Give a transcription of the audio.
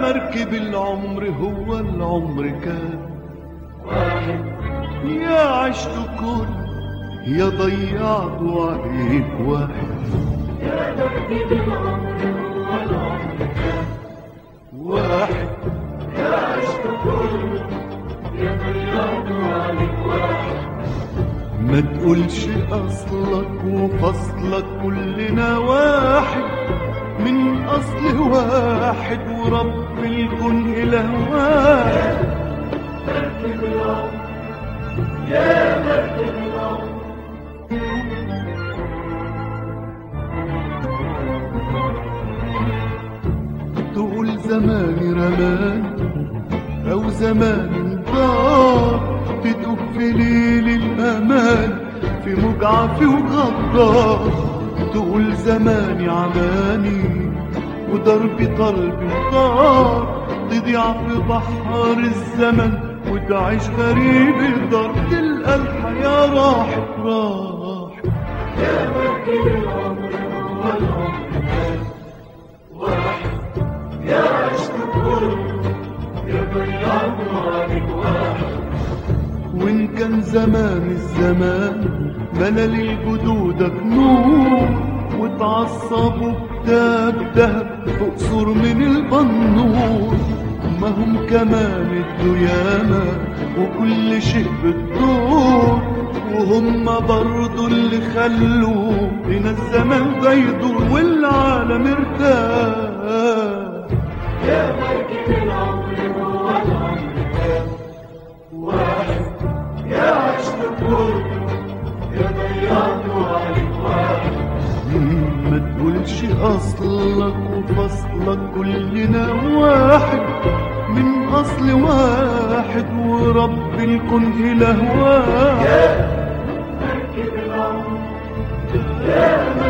مركب العمر هو العمر كان يا عشت كل يا ضيعت عليك واحد واحد ما تقولش اصلك وفصلك كلنا واحد من اصل واحد ورب الكون اله واحد تقول زماني رمان او زمان ضاع تدوب في ليل الامان في مجعف وغدار تقول زماني عماني وضربي قلبي طار تضيع في بحر الزمن وتعيش غريب الدار تلقى الحياة راحت راحت وإن كان زمان الزمان ملل جدودك نور وتعصبوا كتاب دهب فوق سور من البنور ما هم كمان الديامة وكل شيء بالدور وهم برضو اللي خلوا بنا الزمان ده يدور والعالم ارتاح ما تقولش اصلك وفصلك كلنا واحد من اصل واحد ورب الكون اله واحد